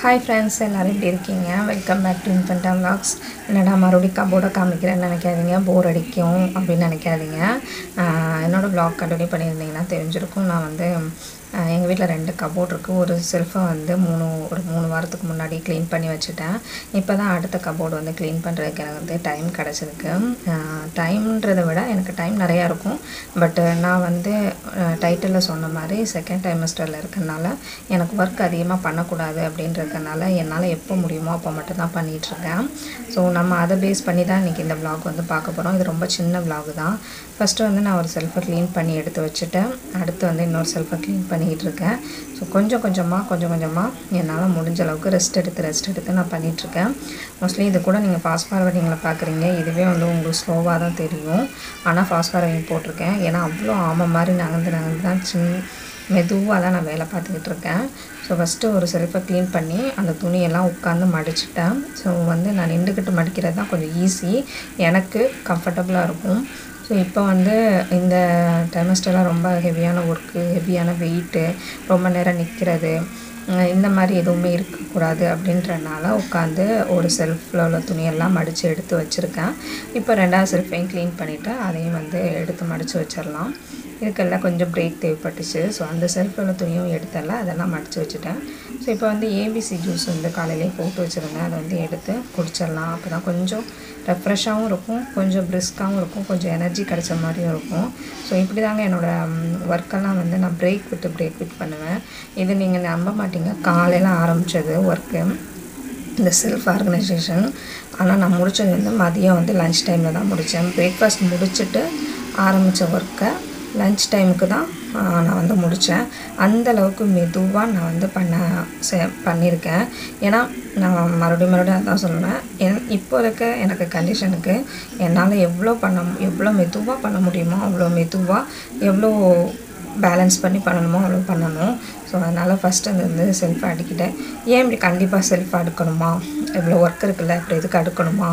hi friends எல்லோரும் எப்படி இருக்கீங்க welcome back to Infenta vlogs என்னடா மறுபடியும் கபோர்டை காமிக்கிறேன்னு நினைக்காதீங்க போர் அடிக்கும் அப்படின்னு நினைக்காதீங்க ஆஹ் என்னோட vlog கண்டினியூ பண்ணியிருந்தீங்கன்னா தெரிஞ்சிருக்கும் நான் வந்து எங்கள் வீட்டில் ரெண்டு கபோர்ட் இருக்குது ஒரு செல்ஃபை வந்து மூணு ஒரு மூணு வாரத்துக்கு முன்னாடி க்ளீன் பண்ணி வச்சுட்டேன் இப்போ தான் அடுத்த கபோர்டு வந்து க்ளீன் பண்ணுறதுக்கு எனக்கு வந்து டைம் கிடச்சிருக்கு டைம்ன்றதை விட எனக்கு டைம் நிறையா இருக்கும் பட் நான் வந்து டைட்டிலில் சொன்ன மாதிரி செகண்ட் டைமஸ்டரில் இருக்கறனால எனக்கு ஒர்க் அதிகமாக பண்ணக்கூடாது அப்படின்றதுனால என்னால் எப்போ முடியுமோ அப்போ மட்டும்தான் பண்ணிகிட்ருக்கேன் ஸோ நம்ம அதை பேஸ் பண்ணி தான் இன்றைக்கி இந்த vlog வந்து பார்க்க போகிறோம் இது ரொம்ப சின்ன vlog தான் ஃபஸ்ட்டு வந்து நான் ஒரு செல்ஃபை க்ளீன் பண்ணி எடுத்து வச்சுட்டேன் அடுத்து வந்து இன்னொரு செல்ஃபை க்ளீன் பண்ணிக்கிட்டு இருக்கேன் ஸோ கொஞ்சம் கொஞ்சமாக கொஞ்சம் கொஞ்சமாக என்னால் முடிஞ்ச அளவுக்கு ரெஸ்ட் எடுத்து ரெஸ்ட் எடுத்து நான் பண்ணிகிட்ருக்கேன் மோஸ்ட்லி இது கூட நீங்கள் ஃபாஸ்ட் ஃபார்வர்டிங்கில் பார்க்குறீங்க இதுவே வந்து உங்களுக்கு ஸ்லோவாக தான் தெரியும் ஆனால் ஃபாஸ்ட் ஃபார்வர்டிங் போட்டிருக்கேன் ஏன்னா அவ்வளோ ஆமை மாதிரி நகர்ந்து நகர்ந்து தான் சின்ன மெதுவாக தான் நான் வேலை பார்த்துக்கிட்டு இருக்கேன் ஸோ ஃபஸ்ட்டு ஒரு செல்ஃபை க்ளீன் பண்ணி அந்த துணியெல்லாம் உட்காந்து மடிச்சிட்டேன் ஸோ வந்து நான் நின்றுக்கிட்டு மடிக்கிறது தான் கொஞ்சம் ஈஸி எனக்கு கம்ஃபர்டபுளாக இருக்கும் ஸோ இப்போ வந்து இந்த டைமஸ்டெல்லாம் ரொம்ப ஹெவியான ஒர்க்கு ஹெவியான வெயிட்டு ரொம்ப நேரம் நிற்கிறது இந்த மாதிரி எதுவுமே இருக்கக்கூடாது அப்படின்றனால உட்காந்து ஒரு செல்ஃபில் உள்ள துணியெல்லாம் மடித்து எடுத்து வச்சுருக்கேன் இப்போ ரெண்டாவது செல்ஃபையும் க்ளீன் பண்ணிவிட்டு அதையும் வந்து எடுத்து மடித்து வச்சிடலாம் இதுக்கெல்லாம் கொஞ்சம் பிரேக் தேவைப்பட்டுச்சு ஸோ அந்த செல்ஃபில் உள்ள துணியும் எடுத்தல அதெல்லாம் மடித்து வச்சுட்டேன் ஸோ இப்போ வந்து ஏபிசி ஜூஸ் வந்து காலையிலே போட்டு வச்சுருந்தேன் அதை வந்து எடுத்து குடிச்சிடலாம் அப்போ தான் கொஞ்சம் ரெஃப்ரெஷ்ஷாகவும் இருக்கும் கொஞ்சம் பிரிஸ்காகவும் இருக்கும் கொஞ்சம் எனர்ஜி கிடைச்ச மாதிரியும் இருக்கும் ஸோ இப்படி தாங்க என்னோடய ஒர்க்கெல்லாம் வந்து நான் பிரேக் விட்டு பிரேக் விட்டு பண்ணுவேன் இது நீங்கள் நம்ப மாட்டீங்க காலையில் ஆரம்பித்தது ஒர்க்கு இந்த செல்ஃப் ஆர்கனைசேஷன் ஆனால் நான் முடித்தது வந்து மதியம் வந்து லஞ்ச் டைமில் தான் முடித்தேன் பிரேக்ஃபாஸ்ட் முடிச்சுட்டு ஆரம்பித்த ஒர்க்கை லஞ்ச் டைமுக்கு தான் நான் வந்து முடித்தேன் அந்த அளவுக்கு மெதுவாக நான் வந்து பண்ண செ பண்ணியிருக்கேன் ஏன்னா நான் மறுபடியும் மறுபடியும் அதான் சொல்லுவேன் என் இப்போ இருக்க எனக்கு கண்டிஷனுக்கு என்னால் எவ்வளோ பண்ண எவ்வளோ மெதுவாக பண்ண முடியுமோ அவ்வளோ மெதுவாக எவ்வளோ பேலன்ஸ் பண்ணி பண்ணணுமோ அவ்வளோ பண்ணணும் ஸோ அதனால் ஃபஸ்ட்டு அந்த வந்து செல்ஃப் அடிக்கிட்டேன் ஏன் இப்படி கண்டிப்பாக செல்ஃப் அடுக்கணுமா இவ்வளோ ஒர்க் இருக்குல்ல இப்படி எதுக்கு அடுக்கணுமா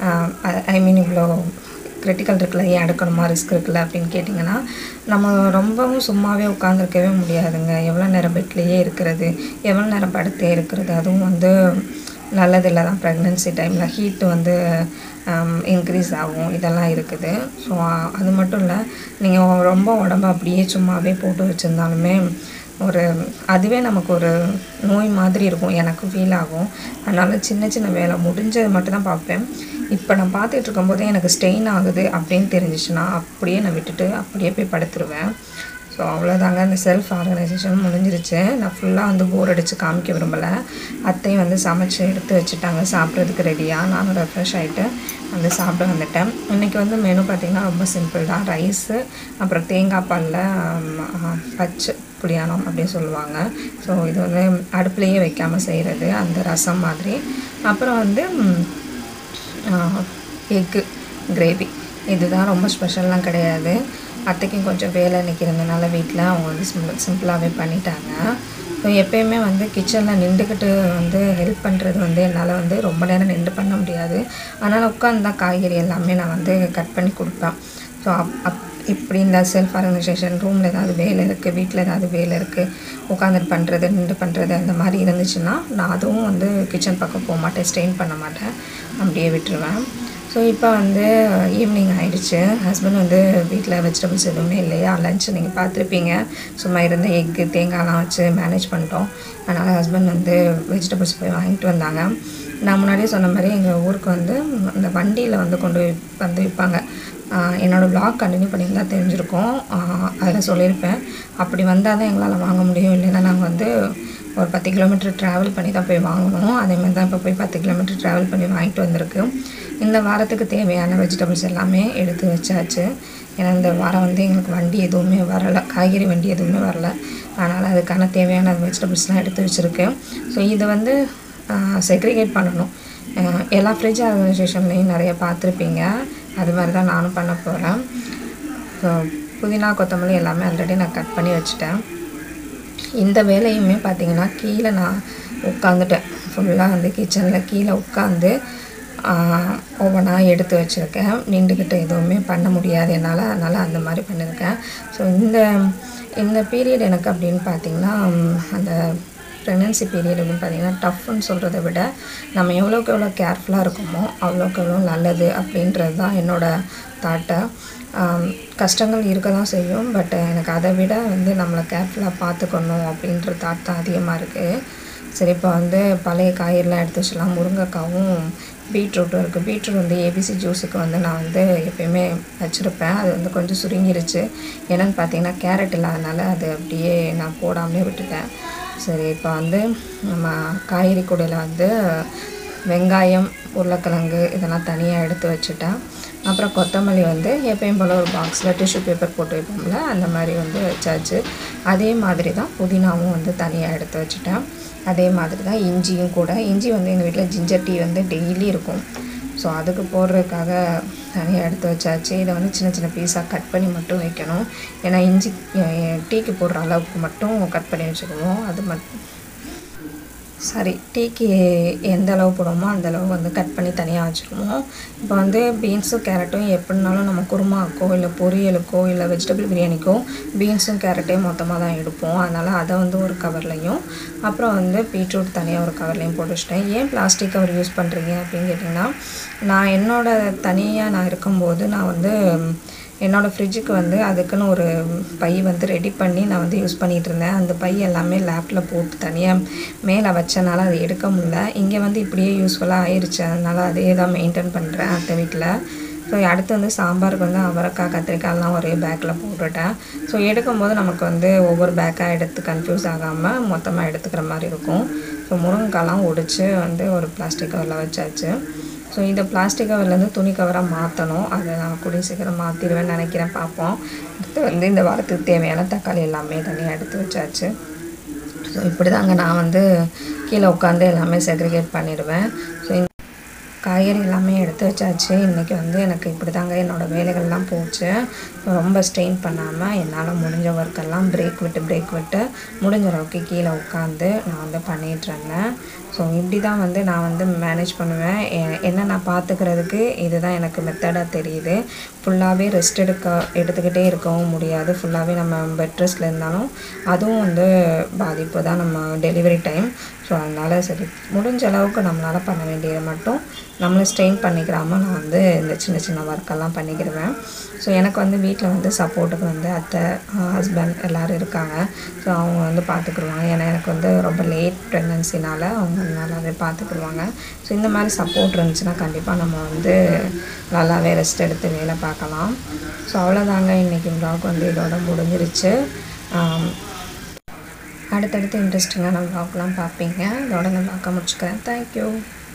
ஐ மீன் இவ்வளோ கிரிட்டிக்கல் இருக்குல்ல ஏன் எடுக்கணுமா ரிஸ்க் இருக்குல்ல அப்படின்னு கேட்டிங்கன்னா நம்ம ரொம்பவும் சும்மாவே உட்காந்துருக்கவே முடியாதுங்க எவ்வளோ நேரம் பெட்லேயே இருக்கிறது எவ்வளோ நேரம் படுத்தே இருக்கிறது அதுவும் வந்து நல்லதில்லை தான் ப்ரெக்னென்சி டைமில் ஹீட்டு வந்து இன்க்ரீஸ் ஆகும் இதெல்லாம் இருக்குது ஸோ அது மட்டும் இல்லை நீங்கள் ரொம்ப உடம்பு அப்படியே சும்மாவே போட்டு வச்சுருந்தாலுமே ஒரு அதுவே நமக்கு ஒரு நோய் மாதிரி இருக்கும் எனக்கு ஃபீல் ஆகும் அதனால் சின்ன சின்ன வேலை முடிஞ்சது மட்டும் தான் பார்ப்பேன் இப்போ நான் பார்த்துட்டு இருக்கும்போதே எனக்கு ஸ்டெயின் ஆகுது அப்படின்னு தெரிஞ்சிச்சுன்னா அப்படியே நான் விட்டுட்டு அப்படியே போய் படுத்துருவேன் ஸோ அவ்வளோதாங்க அந்த செல்ஃப் ஆர்கனைசேஷன் முடிஞ்சிருச்சு நான் ஃபுல்லாக வந்து போர் அடித்து காமிக்க விரும்பலை அத்தையும் வந்து சமைச்சு எடுத்து வச்சுட்டாங்க சாப்பிட்றதுக்கு ரெடியாக நானும் ரெஃப்ரெஷ் ஆகிட்டு வந்து சாப்பிட வந்துட்டேன் இன்றைக்கி வந்து மெனு பார்த்திங்கன்னா ரொம்ப சிம்பிள் தான் ரைஸு அப்புறம் தேங்காய் பாலில் பச்சை புளியானம் அப்படின்னு சொல்லுவாங்க ஸோ இது வந்து அடுப்புலேயே வைக்காமல் செய்கிறது அந்த ரசம் மாதிரி அப்புறம் வந்து எக்கு கிரேவி இதுதான் ரொம்ப ஸ்பெஷல்லாம் கிடையாது அத்தைக்கும் கொஞ்சம் வேலை நிற்கிறதுனால வீட்டில் அவங்க வந்து சிம்பிள் சிம்பிளாகவே பண்ணிட்டாங்க ஸோ எப்பயுமே வந்து கிச்சனில் நின்றுக்கிட்டு வந்து ஹெல்ப் பண்ணுறது வந்து என்னால் வந்து ரொம்ப நேரம் நின்று பண்ண முடியாது அதனால் உட்காந்து தான் காய்கறி எல்லாமே நான் வந்து கட் பண்ணி கொடுப்பேன் ஸோ அப் அப் இப்படி இந்த செல்ஃப் ஆர்கனைசேஷன் ரூமில் ஏதாவது வேலை இருக்குது வீட்டில் ஏதாவது வேலை இருக்குது உட்காந்துட்டு பண்ணுறது நின்று பண்ணுறது அந்த மாதிரி இருந்துச்சுன்னா நான் அதுவும் வந்து கிச்சன் பக்கம் போக மாட்டேன் ஸ்டெயின் பண்ண மாட்டேன் அப்படியே விட்டுருவேன் ஸோ இப்போ வந்து ஈவினிங் ஆகிடுச்சு ஹஸ்பண்ட் வந்து வீட்டில் வெஜிடபிள்ஸ் எதுவுமே இல்லையா லஞ்ச் நீங்கள் பார்த்துருப்பீங்க சும்மா இருந்த எக்கு தேங்காய்லாம் வச்சு மேனேஜ் பண்ணிட்டோம் அதனால் ஹஸ்பண்ட் வந்து வெஜிடபிள்ஸ் போய் வாங்கிட்டு வந்தாங்க நான் முன்னாடியே சொன்ன மாதிரி எங்கள் ஊருக்கு வந்து அந்த வண்டியில் வந்து கொண்டு வந்து விற்பாங்க என்னோடய ப்ளாக் கண்டினியூ பண்ணியிருந்தா தெரிஞ்சிருக்கும் அதில் சொல்லியிருப்பேன் அப்படி வந்தால் தான் எங்களால் வாங்க முடியும் இல்லைன்னா நாங்கள் வந்து ஒரு பத்து கிலோமீட்டர் ட்ராவல் பண்ணி தான் போய் வாங்கணும் அதேமாதிரி தான் இப்போ போய் பத்து கிலோமீட்டர் ட்ராவல் பண்ணி வாங்கிட்டு வந்திருக்கு இந்த வாரத்துக்கு தேவையான வெஜிடபிள்ஸ் எல்லாமே எடுத்து வச்சாச்சு ஏன்னா இந்த வாரம் வந்து எங்களுக்கு வண்டி எதுவுமே வரலை காய்கறி வண்டி எதுவுமே வரல அதனால் அதுக்கான தேவையான வெஜிடபிள்ஸ்லாம் எடுத்து வச்சுருக்கேன் ஸோ இதை வந்து செக்ரிகேட் பண்ணணும் எல்லா ஃப்ரிட்ஜ் ஆர்கனைசேஷன்லேயும் நிறைய பார்த்துருப்பீங்க அது மாதிரி தான் நானும் பண்ண போகிறேன் ஸோ புதினா கொத்தமல்லி எல்லாமே ஆல்ரெடி நான் கட் பண்ணி வச்சுட்டேன் இந்த வேலையுமே பார்த்திங்கன்னா கீழே நான் உட்காந்துட்டேன் ஃபுல்லாக வந்து கிச்சனில் கீழே உட்காந்து ஒவ்வொன்றா எடுத்து வச்சுருக்கேன் நின்றுக்கிட்டு எதுவுமே பண்ண முடியாது என்னால் அதனால் அந்த மாதிரி பண்ணியிருக்கேன் ஸோ இந்த இந்த பீரியட் எனக்கு அப்படின்னு பார்த்திங்கன்னா அந்த ப்ரெக்னென்சி பீரியட் அப்படின்னு பார்த்தீங்கன்னா டஃப்னு சொல்கிறத விட நம்ம எவ்வளோக்கு எவ்வளோ கேர்ஃபுல்லாக இருக்கோமோ அவ்வளோக்கு எவ்வளோ நல்லது அப்படின்றது தான் என்னோடய தாட்டை கஷ்டங்கள் இருக்க தான் செய்யும் பட் எனக்கு அதை விட வந்து நம்மளை கேர்ஃபுல்லாக பார்த்துக்கணும் அப்படின்ற தாட் தான் அதிகமாக இருக்குது சரி இப்போ வந்து பழைய காய்கறிலாம் எடுத்து வச்சிடலாம் முருங்கைக்காவும் பீட்ரூட்டும் இருக்குது பீட்ரூட் வந்து ஏபிசி ஜூஸுக்கு வந்து நான் வந்து எப்பயுமே வச்சுருப்பேன் அது வந்து கொஞ்சம் சுருங்கிருச்சு என்னென்னு பார்த்தீங்கன்னா கேரட் இல்லாதனால அது அப்படியே நான் போடாமலே விட்டுட்டேன் சரி இப்போ வந்து நம்ம காய்கறி கூடையில் வந்து வெங்காயம் உருளைக்கிழங்கு இதெல்லாம் தனியாக எடுத்து வச்சுட்டேன் அப்புறம் கொத்தமல்லி வந்து எப்பயும் போல் ஒரு பாக்ஸில் டிஷ்யூ பேப்பர் போட்டு வைப்போம்ல அந்த மாதிரி வந்து வச்சாச்சு அதே மாதிரி தான் புதினாவும் வந்து தனியாக எடுத்து வச்சுட்டேன் அதே மாதிரி தான் இஞ்சியும் கூட இஞ்சி வந்து எங்கள் வீட்டில் ஜிஞ்சர் டீ வந்து டெய்லி இருக்கும் ஸோ அதுக்கு போடுறதுக்காக தனியாக எடுத்து வச்சாச்சு இதை வந்து சின்ன சின்ன பீஸாக கட் பண்ணி மட்டும் வைக்கணும் ஏன்னா இஞ்சி டீக்கு போடுற அளவுக்கு மட்டும் கட் பண்ணி வச்சுக்குவோம் அது மட்டும் சாரி டீக்கு எந்த அளவு போடுவோமோ அந்த அளவு வந்து கட் பண்ணி தனியாக வச்சுருவோம் இப்போ வந்து பீன்ஸும் கேரட்டும் எப்படினாலும் நம்ம குருமாக்கோ இல்லை பொரியலுக்கோ இல்லை வெஜிடபிள் பிரியாணிக்கோ பீன்ஸும் கேரட்டையும் மொத்தமாக தான் எடுப்போம் அதனால் அதை வந்து ஒரு கவர்லையும் அப்புறம் வந்து பீட்ரூட் தனியாக ஒரு கவர்லையும் போட்டு வச்சிட்டேன் ஏன் பிளாஸ்டிக் கவர் யூஸ் பண்ணுறீங்க அப்படின்னு கேட்டிங்கன்னா நான் என்னோட தனியாக நான் இருக்கும்போது நான் வந்து என்னோடய ஃப்ரிட்ஜுக்கு வந்து அதுக்குன்னு ஒரு பை வந்து ரெடி பண்ணி நான் வந்து யூஸ் பண்ணிகிட்டு இருந்தேன் அந்த பை எல்லாமே லேப்பில் போட்டு தனியாக மேலே வச்சனால அதை எடுக்க முடியல இங்கே வந்து இப்படியே யூஸ்ஃபுல்லாக ஆயிடுச்சு அதனால் அதே தான் மெயின்டைன் பண்ணுறேன் அத்தை வீட்டில் ஸோ அடுத்து வந்து சாம்பாருக்கு வந்து அவரைக்காய் கத்திரிக்காய்லாம் ஒரே பேக்கில் போட்டுட்டேன் ஸோ எடுக்கும்போது நமக்கு வந்து ஒவ்வொரு பேக்காக எடுத்து கன்ஃபியூஸ் ஆகாமல் மொத்தமாக எடுத்துக்கிற மாதிரி இருக்கும் ஸோ முருங்கைக்காய்லாம் ஒடிச்சு வந்து ஒரு பிளாஸ்டிக் கவரில் வச்சாச்சு ஸோ இந்த பிளாஸ்டிக் கவர்லேருந்து துணி கவராக மாற்றணும் அதை நான் கூடிய சீக்கிரம் மாற்றிடுவேன்னு நினைக்கிறேன் பார்ப்போம் அடுத்து வந்து இந்த வாரத்துக்கு தேவையான தக்காளி எல்லாமே தனியாக எடுத்து வச்சாச்சு ஸோ இப்படி தாங்க நான் வந்து கீழே உட்காந்து எல்லாமே செக்ரிகேட் பண்ணிடுவேன் ஸோ இந்த காய்கறி எல்லாமே எடுத்து வச்சாச்சு இன்றைக்கி வந்து எனக்கு இப்படி தாங்க என்னோடய வேலைகள்லாம் போச்சு ரொம்ப ஸ்ட்ரெயின் பண்ணாமல் என்னால் முடிஞ்ச ஒர்க்கெல்லாம் பிரேக் விட்டு பிரேக் விட்டு முடிஞ்ச அளவுக்கு கீழே உட்காந்து நான் வந்து பண்ணிகிட்டு இருந்தேன் ஸோ இப்படி தான் வந்து நான் வந்து மேனேஜ் பண்ணுவேன் எ- என்ன நான் பார்த்துக்கிறதுக்கு இதுதான் எனக்கு மெத்தடாக தெரியுது ஃபுல்லாகவே ரெஸ்ட் எடுக்க எடுத்துக்கிட்டே இருக்கவும் முடியாது ஃபுல்லாகவே நம்ம பெட் ரெஸ்ட்டில் இருந்தாலும் அதுவும் வந்து பாதிப்பு தான் நம்ம டெலிவரி டைம் ஸோ அதனால் சரி முடிஞ்ச அளவுக்கு நம்மளால் பண்ண வேண்டியதை மட்டும் நம்மளை ஸ்ட்ரெயின் பண்ணிக்கிறாமல் நான் வந்து இந்த சின்ன சின்ன ஒர்க்கெல்லாம் பண்ணிக்கிடுவேன் ஸோ எனக்கு வந்து வீட்டில் வந்து சப்போர்ட்டுக்கு வந்து அத்தை ஹஸ்பண்ட் எல்லோரும் இருக்காங்க ஸோ அவங்க வந்து பார்த்துக்குருவாங்க ஏன்னா எனக்கு வந்து ரொம்ப லேட் ப்ரெக்னன்சினால அவங்க நல்லாவே பார்த்துக்குருவாங்க ஸோ இந்த மாதிரி சப்போர்ட் இருந்துச்சுன்னா கண்டிப்பாக நம்ம வந்து நல்லாவே ரெஸ்ட் எடுத்து வேலை பார்க்கலாம் ஸோ அவ்வளோதாங்க இன்றைக்கி vlog வந்து இதோட முடிஞ்சிருச்சு ஆம், அடுத்தடுத்து இன்ட்ரெஸ்டிங்கான vlogலாம் பார்ப்பீங்க இதோட நான் பார்க்க முடிச்சுக்கிறேன் தேங்க்யூ